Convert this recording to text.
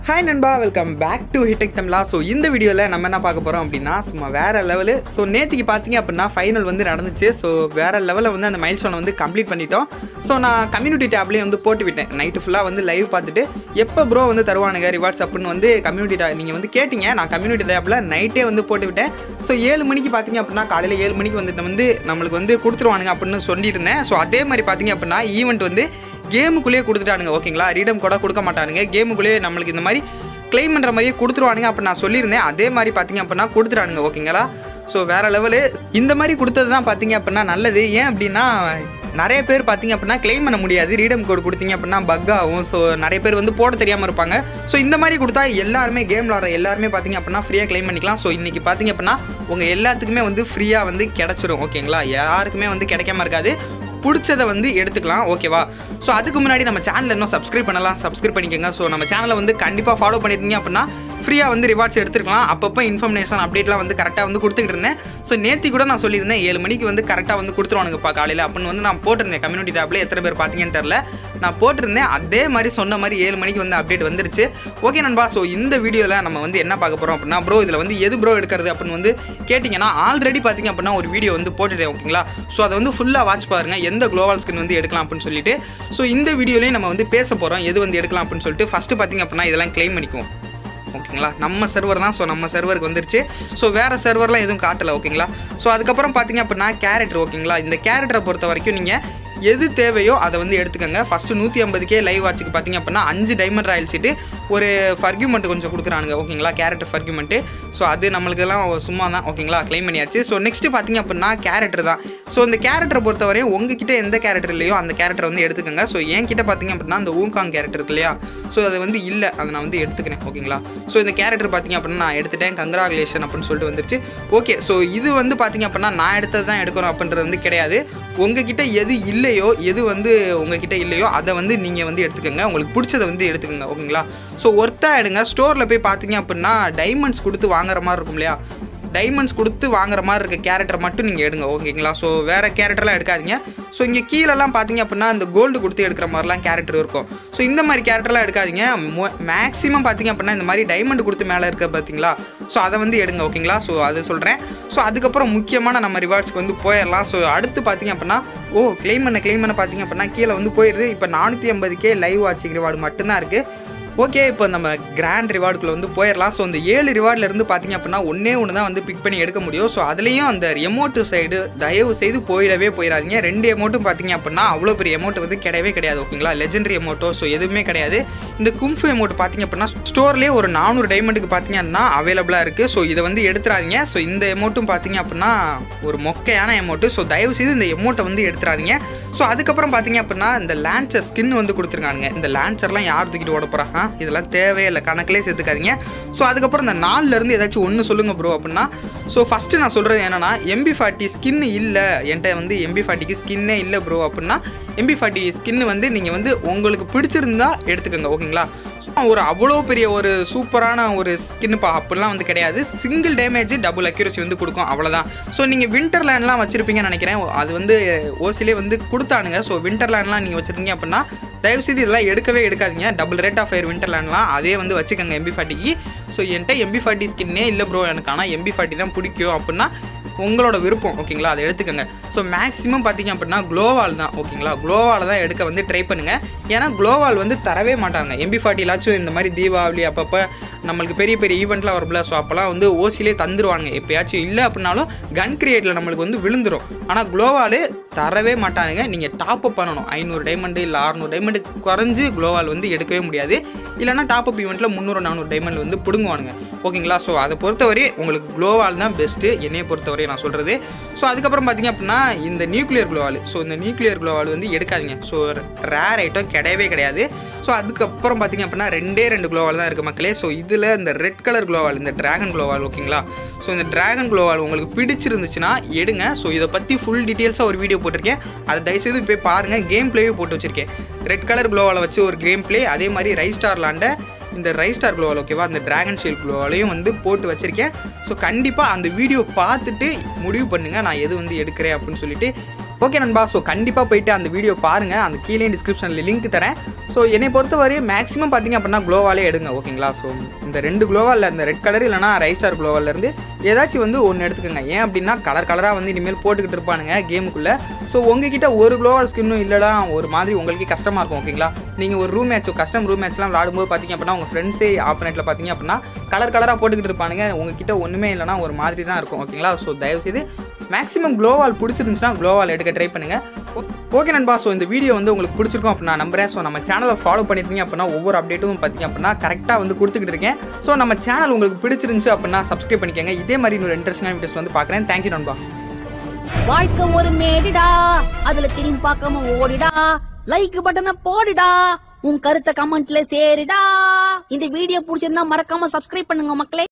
hi நண்பா welcome back to ஹிடெக் தமிழா so இந்த வீடியோவில் நம்ம என்ன பார்க்க போகிறோம் அப்படின்னா சும்மா வேற லெவலு ஸோ நேற்றுக்கு பார்த்தீங்க அப்படின்னா ஃபைனல் வந்து நடந்துச்சு ஸோ வேற லெவலில் வந்து அந்த மைல் ஸ்டோனை வந்து கம்ப்ளீட் பண்ணிட்டோம் ஸோ நான் கம்யூனிட்டி டேப்லேயே வந்து போட்டு விட்டேன் நைட்டு ஃபுல்லாக வந்து லைவ் பார்த்துட்டு எப்போ ப்ரோ வந்து தருவானுங்க ரிவார்ட்ஸ் அப்படின்னு வந்து கம்யூனிட்டி டேப் நீங்கள் வந்து கேட்டிங்க நான் கம்யூனிட்டி டேப்பில் நைட்டே வந்து போட்டு விட்டேன் ஸோ ஏழு மணிக்கு பார்த்தீங்க அப்படின்னா காலையில் ஏழு மணிக்கு வந்துட்டு வந்து நம்மளுக்கு வந்து கொடுத்துருவானுங்க அப்படின்னு சொல்லிட்டு இருந்தேன் ஸோ அதே மாதிரி பார்த்தீங்க அப்படின்னா ஈவெண்ட் வந்து கேமுக்குள்ளேயே கொடுத்துட்டானுங்க ஓகேங்களா ரீடம் கூட கொடுக்க மாட்டானுங்க கேமுக்குள்ளேயே நம்மளுக்கு இந்த மாதிரி க்ளைம் பண்ணுற மாதிரியே கொடுத்துருவானுங்க அப்படி நான் சொல்லியிருந்தேன் அதே மாதிரி பார்த்தீங்க அப்படின்னா கொடுத்துட்டானுங்க ஓகேங்களா ஸோ வேற லெவலு இந்த மாதிரி கொடுத்தது தான் பார்த்தீங்க அப்படின்னா நல்லது ஏன் அப்படின்னா நிறைய பேர் பார்த்தீங்க அப்படின்னா க்ளைம் பண்ண முடியாது ரீடம் கோட் கொடுத்தீங்க அப்படின்னா பக் ஆகும் ஸோ நிறைய பேர் வந்து போட தெரியாமல் இருப்பாங்க ஸோ இந்த மாதிரி கொடுத்தா எல்லாருமே கேம் விளாட்ற எல்லாருமே பார்த்தீங்க அப்படின்னா ஃப்ரீயாக க்ளைம் பண்ணிக்கலாம் ஸோ இன்றைக்கி பார்த்தீங்க அப்படின்னா உங்கள் எல்லாத்துக்குமே வந்து ஃப்ரீயாக வந்து கிடச்சிரும் ஓகேங்களா யாருக்குமே வந்து கிடைக்காம இருக்காது பிடிச்சதை வந்து எடுத்துக்கலாம் ஓகேவா ஸோ அதுக்கு முன்னாடி நம்ம சேனல் இன்னும் சப்ஸ்கிரைப் பண்ணலாம் சப்ஸ்கிரைப் பண்ணிக்கோங்க ஸோ நம்ம சேனலை வந்து கண்டிப்பாக ஃபாலோ பண்ணியிருந்தீங்க அப்படின்னா ஃப்ரீயாக வந்து ரிவார்ட்ஸ் எடுத்துக்கலாம் அப்பப்போ இன்ஃபர்மேஷன் அப்டேட்லாம் வந்து கரெக்டாக வந்து கொடுத்துக்கிட்டு இருந்தேன் ஸோ நேத்தி கூட நான் சொல்லியிருந்தேன் ஏழு மணிக்கு வந்து கரெக்டாக வந்து கொடுத்துருவானுங்கப்பா காலையில் அப்படின்னு வந்து நான் போட்டிருந்தேன் கம்யூனிட்டி டேப்பில் எத்தனை பேர் பார்த்தீங்கன்னு தெரில நான் போட்டிருந்தேன் அதே மாதிரி சொன்ன மாதிரி ஏழு மணிக்கு வந்து அப்டேட் வந்துருச்சு ஓகே நண்பா ஸோ இந்த வீடியோவில் நம்ம வந்து என்ன பார்க்க போகிறோம் அப்படின்னா ப்ரோ இதில் வந்து எது ப்ரோ எடுக்கிறது அப்படின்னு வந்து கேட்டிங்கன்னா ஆல்ரெடி பார்த்தீங்க அப்படின்னா ஒரு வீடியோ வந்து போட்டுட்டேன் ஓகேங்களா ஸோ அதை வந்து ஃபுல்லாக வாட்ச் பாருங்க எந்த குளோபல் ஸ்கின் வந்து எடுக்கலாம் அப்படின்னு சொல்லிட்டு ஸோ இந்த வீடியோலேயும் நம்ம வந்து பேச போகிறோம் எது வந்து எடுக்கலாம் அப்படின்னு சொல்லிட்டு ஃபஸ்ட்டு பார்த்தீங்க அப்படின்னா இதெல்லாம் க்ளைம் பண்ணிக்குவோம் ஓகேங்களா நம்ம சர்வர் தான் ஸோ நம்ம சர்வருக்கு வந்துருச்சு ஸோ வேறு சர்வர்லாம் எதுவும் காட்டலை ஓகேங்களா ஸோ அதுக்கப்புறம் பார்த்தீங்க அப்படின்னா கேரக்டர் ஓகேங்களா இந்த கேரக்டரை பொறுத்த வரைக்கும் நீங்கள் எது தேவையோ அதை வந்து எடுத்துக்கோங்க ஃபஸ்ட்டு நூற்றி ஐம்பதுக்கே லைவ் வாட்சுக்கு பார்த்தீங்க அப்படின்னா அஞ்சு டைமண்ட் ராயல் சீட்டு ஒரு ஃபர்க்யூமெண்ட் கொஞ்சம் கொடுக்குறானுங்க ஓகேங்களா கேரக்டர் ஃபர்க்யூமெண்ட்டு ஸோ அது நம்மளுக்கெல்லாம் சும்மா தான் ஓகேங்களா க்ளைம் பண்ணியாச்சு ஸோ நெக்ஸ்ட்டு பார்த்தீங்க அப்படின்னா கேரக்டர் தான் ஸோ இந்த கேரக்டரை பொறுத்தவரையும் உங்ககிட்ட எந்த கேரக்டர் இல்லையோ அந்த கேரக்டர் வந்து எடுத்துக்கோங்க ஸோ என்கிட்ட பார்த்தீங்க அப்படின்னா அந்த ஊங்காங் கேரக்டர் இருக்கு இல்லையா ஸோ அது வந்து இல்லை அதை நான் வந்து எடுத்துக்கிறேன் ஓகேங்களா ஸோ இந்த கேரக்டர் பார்த்தீங்க அப்படின்னா நான் எடுத்துட்டேன் கங்க்ராகுலேஷன் அப்படின்னு சொல்லிட்டு வந்துருச்சு ஓகே ஸோ இது வந்து பார்த்தீங்க அப்படின்னா நான் எடுத்தது தான் எடுக்கணும் அப்படின்றது வந்து கிடையாது உங்ககிட்ட எது இல்லையோ எது வந்து உங்ககிட்ட இல்லையோ அதை வந்து நீங்கள் வந்து எடுத்துக்கோங்க உங்களுக்கு பிடிச்சதை வந்து எடுத்துக்கோங்க ஓகேங்களா ஸோ ஒர்த்தாக எடுங்க ஸ்டோரில் போய் பார்த்தீங்க அப்படின்னா டைமண்ட்ஸ் கொடுத்து வாங்குற மாதிரி இருக்கும் இல்லையா டைமண்ட்ஸ் கொடுத்து வாங்குற மாதிரி இருக்க கேரக்டர் மட்டும் நீங்கள் எடுங்க ஓகேங்களா ஸோ வேறு கேரக்டர்லாம் எடுக்காதீங்க ஸோ இங்கே கீழெல்லாம் பார்த்தீங்க அப்படின்னா இந்த கோல்டு கொடுத்து எடுக்கிற மாதிரிலாம் கேரக்டர் இருக்கும் ஸோ இந்த மாதிரி கேரக்டர்லாம் எடுக்காதீங்க மேக்ஸிமம் பார்த்தீங்க அப்படின்னா இந்த மாதிரி டைமண்ட் கொடுத்து மேலே இருக்க பார்த்தீங்களா ஸோ அதை வந்து எடுங்க ஓகேங்களா ஸோ அது சொல்கிறேன் ஸோ அதுக்கப்புறம் முக்கியமான நம்ம ரிவார்ட்ஸ்க்கு வந்து போயிடலாம் ஸோ அடுத்து பார்த்தீங்க அப்படின்னா ஓ க்ளைம் பண்ண க்ளைம் பண்ண பார்த்தீங்க அப்படின்னா கீழே வந்து போயிடுது இப்போ நானூற்றி ஐம்பதுக்கே லைவ் வாட்சிங் ரிவார்டு மட்டும்தான் இருக்குது ஓகே இப்போ நம்ம கிராண்ட் ரிவார்டுக்குள்ள வந்து போயிடலாம் ஸோ இந்த ஏழு ரிவார்டில் இருந்து பார்த்தீங்க அப்படின்னா ஒன்றே ஒன்று தான் வந்து பிக் பண்ணி எடுக்க முடியும் ஸோ அதுலேயும் அந்த எமௌண்ட்டு சைடு தயவு செய்து போயிடவே போயிடாதீங்க ரெண்டு எமௌண்ட்டும் பார்த்தீங்க அப்படின்னா அவ்வளோ பெரிய எமௌண்ட் வந்து கிடையவே கிடையாது ஓகேங்களா லெஜெண்டரி எமௌண்ட்டோ ஸோ எதுவுமே கிடையாது இந்த கும்ஃபு எமௌண்ட் பார்த்தீங்க அப்படின்னா ஸ்டோர்லேயே ஒரு நானூறு டைமண்டுக்கு பார்த்தீங்கன்னா அவைலபிளாக இருக்குது ஸோ இதை வந்து எடுத்துறாதீங்க ஸோ இந்த எமௌண்ட்டும் பார்த்தீங்க அப்படின்னா ஒரு மொக்கையான எமௌண்ட்டு ஸோ தயவு செய்து இந்த எமௌண்ட்டை வந்து எடுத்துறாதீங்க ஸோ அதுக்கப்புறம் பார்த்தீங்க அப்படின்னா இந்த லான்ச்சர் ஸ்கின் வந்து கொடுத்துருக்காங்க இந்த லான்ச்சர்லாம் யார் தூக்கிட்டு ஓட போகிறா இதெல்லாம் தேவையில்லை கணக்கிலே சேர்த்துக்காதீங்க ஸோ அதுக்கப்புறம் இந்த நாலுலேருந்து ஏதாச்சும் ஒன்று சொல்லுங்கள் ப்ரோ அப்படின்னா ஸோ ஃபஸ்ட்டு நான் சொல்கிறது என்னென்னா எம்பி ஃபார்ட்டி ஸ்கின் இல்லை என்கிட்ட வந்து எம்பி ஃபார்ட்டிக்கு ஸ்கின்னே இல்லை ப்ரோ அப்படின்னா எம்பி ஃபார்ட்டி ஸ்கின் வந்து நீங்கள் வந்து உங்களுக்கு பிடிச்சிருந்தா எடுத்துக்கோங்க ஓகேங்களா ஒரு அவ்வளோ பெரிய ஒரு சூப்பரான ஒரு ஸ்கின்னுப்பா அப்படிலாம் வந்து கிடையாது சிங்கிள் டேமேஜ் டபுள் அக்யூரசி வந்து கொடுக்கும் அவ்வளோதான் ஸோ நீங்கள் வின்டர் லேண்ட்லாம் வச்சுருப்பீங்கன்னு நினைக்கிறேன் அது வந்து ஓசிலே வந்து கொடுத்தானுங்க ஸோ வின்டர் லேண்ட்லாம் நீங்கள் வச்சுருந்தீங்க அப்படின்னா தயவுசெய்து இதெல்லாம் எடுக்கவே எடுக்காதீங்க double rate of fire winter லேண்ட்லாம் அதே வந்து வச்சுக்கோங்க எம்பி ஃபார்ட்டிக்கு ஸோ என்கிட்ட எம்பி ஃபார்ட்டி ஸ்கின்னே இல்லை ப்ரோ எனக்கு ஆனால் எம்பி ஃபார்ட்டி தான் பிடிக்கும் அப்படின்னா உங்களோட விருப்பம் ஓகேங்களா அதை எடுத்துக்கோங்க ஸோ மேக்ஸிமம் பார்த்தீங்க அப்படின்னா க்ளோவால் தான் ஓகேங்களா க்ளோவால் தான் எடுக்க வந்து ட்ரை பண்ணுங்கள் ஏன்னா க்ளோவால் வந்து தரவே மாட்டாங்க எம்பி ஃபார்ட்டிலாச்சும் இந்த மாதிரி தீபாவளி அப்பப்போ நம்மளுக்கு பெரிய பெரிய ஈவெண்ட்லாம் வரும்ல ஸோ அப்போல்லாம் வந்து ஓசிலே தந்துருவாங்க எப்பயாச்சும் இல்லை அப்படின்னாலும் கன் கிரியேட்டில் நம்மளுக்கு வந்து விழுந்துரும் ஆனால் க்ளோவால் தரவே மாட்டானுங்க நீங்கள் டாப் அப் பண்ணணும் ஐநூறு டைமண்டு இல்லை அறநூறு டைமண்டு குறைஞ்சு க்ளோவால் வந்து எடுக்கவே முடியாது இல்லைனா டாப் அப் ஈவெண்ட்டில் முந்நூறு நானூறு டைமண்ட் வந்து பிடுங்குவானுங்க ஓகேங்களா ஸோ அதை பொறுத்தவரை உங்களுக்கு க்ளோவால் தான் பெஸ்ட்டு என்னையை பொறுத்தவரை நான் சொல்கிறது ஸோ அதுக்கப்புறம் பார்த்தீங்க அப்படின்னா இந்த நியூக்ளியர் க்ளோவால் ஸோ இந்த நியூக்ளியர் க்ளோவால் வந்து எடுக்காதீங்க ஸோ ரேர் ஐட்டம் கிடையவே கிடையாது ஸோ அதுக்கப்புறம் பார்த்தீங்க அப்படின்னா ரெண்டே ரெண்டு க்ளோவால் தான் இருக்குது மக்களே ஸோ இதில் இந்த ரெட் கலர் க்ளோவால் இந்த ட்ராகன் க்ளோவால் ஓகேங்களா ஸோ இந்த ட்ராகன் க்ளோவால் உங்களுக்கு பிடிச்சிருந்துச்சுன்னா எடுங்க ஸோ இதை பற்றி ஃபுல் டீட்டெயில்ஸாக ஒரு வீடியோ போட்டிருக்கேன் அதை தயவுசெய்து போய் பாருங்கள் கேம் பிளேவே போட்டு வச்சுருக்கேன் ரெட் கலர் க்ளோவால் வச்சு ஒரு கேம் பிளே அதே மாதிரி ரைஸ்டார் லாண்ட இந்த ரைஸ்டார் க்ளோவால் ஓகேவா அந்த ட்ராகன் ஷீல் க்ளோவாலையும் வந்து போட்டு வச்சுருக்கேன் ஸோ கண்டிப்பாக அந்த வீடியோ பார்த்துட்டு முடிவு பண்ணுங்கள் நான் எது வந்து எடுக்கிறேன் அப்படின்னு சொல்லிட்டு ஓகே நண்பா ஸோ கண்டிப்பாக போயிட்டு அந்த வீடியோ பாருங்கள் அந்த கீழே டிஸ்கிரிப்ஷனில் லிங்க் தரேன் ஸோ என்னை பொறுத்தவரை மேக்ஸிமம் பார்த்தீங்க அப்படின்னா க்ளோவாலே எடுங்க ஓகேங்களா ஸோ இந்த ரெண்டு க்ளோவால் இந்த ரெட் கலர் இல்லைனா ரைஸ் ஸ்டார் க்ளோவாலேருந்து ஏதாச்சும் வந்து ஒன்று எடுத்துக்கோங்க ஏன் அப்படின்னா கலர் கலராக வந்து இனிமேல் போட்டுக்கிட்டு இருப்பானுங்க கேமுக்குள்ளே ஸோ உங்ககிட்ட ஒரு க்ளோவால் ஸ்கின்னும் இல்லைனா ஒரு மாதிரி உங்களுக்கே கஷ்டமாக இருக்கும் ஓகேங்களா நீங்கள் ஒரு ரூம் மேட்ச் கஸ்டம் ரூம் மேட்ச்லாம் விளாடும்போது பார்த்தீங்க அப்படின்னா உங்கள் ஃப்ரெண்ட்ஸே ஆப்போனேட்டில் பார்த்தீங்க அப்படின்னா கலர் கலராக போட்டுக்கிட்டு இருப்பானுங்க உங்ககிட்ட ஒன்றுமே இல்லைனா ஒரு மாதிரி தான் இருக்கும் ஓகேங்களா ஸோ தயவுசெய்து மேக்ஸிமம் க்ளோவால் பிடிச்சிருந்துச்சுன்னா க்ளோவால் எடுக்க ட்ரை பண்ணுங்கள் ஓகே நண்பா ஸோ இந்த வீடியோ வந்து உங்களுக்கு பிடிச்சிருக்கும் அப்படின்னு நான் நம்புறேன் ஸோ நம்ம சேனலை ஃபாலோ பண்ணிருக்கீங்க அப்படின்னா ஒவ்வொரு அப்டேட்டும் பார்த்தீங்க அப்படின்னா கரெக்டாக வந்து கொடுத்துக்கிட்டு இருக்கேன் ஸோ நம்ம சேனல் உங்களுக்கு பிடிச்சிருந்துச்சு அப்படின்னா சப்ஸ்கிரைப் பண்ணிக்கோங்க இதே மாதிரி இன்னொரு இன்ட்ரெஸ்டிங்கான வீடியோஸ் வந்து பார்க்குறேன் தேங்க்யூ நண்பா வாழ்க்கை ஒரு மேடிடா அதுல திரும்பி பார்க்காம ஓடிடா லைக் பட்டனை போடுடா உன் கருத்தை கமெண்ட்ல சேருடா இந்த வீடியோ பிடிச்சிருந்தா மறக்காம சப்ஸ்கிரைப் பண்ணுங்க மக்களே